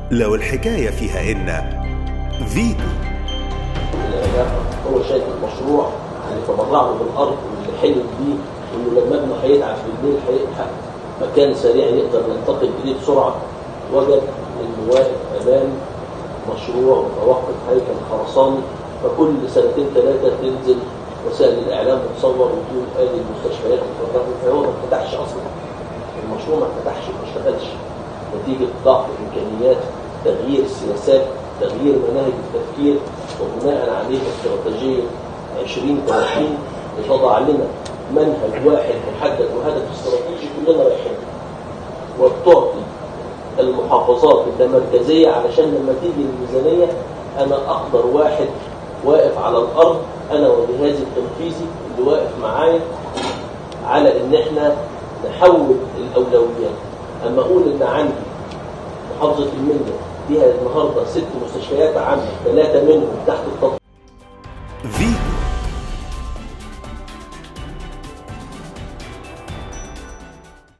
لو الحكاية فيها إن فيتو هو شايف المشروع اللي تبرع له بالارض واللي حلم بيه انه لما ابنه هيتعب في الليل هيلحق مكان سريع يقدر ينتقل اليه بسرعه وجد انه واقف امام مشروع متوقف هيكل خرساني فكل سنتين ثلاثه تنزل وسائل الاعلام وتصور وتقول ادي المستشفيات اتفرجوا فهو ما اتفتحش اصلا المشروع ما اتفتحش ما اشتغلش نتيجه ضعف الامكانيات تغيير السياسات تغيير مناهج التفكير وبناء عليه استراتيجيه 2030 بتضع لنا منهج واحد محدد وهدف استراتيجي كلنا رايحين وبتعطي المحافظات اللامركزيه علشان لما تيجي الميزانيه انا اقدر واحد واقف على الارض انا وجهازي التنفيذي اللي واقف معايا على ان احنا نحول الاولويات اما اقول ان عندي محافظه المنيا فيها النهارده ست مستشفيات عامه ثلاثه منهم تحت التطبيق فيتو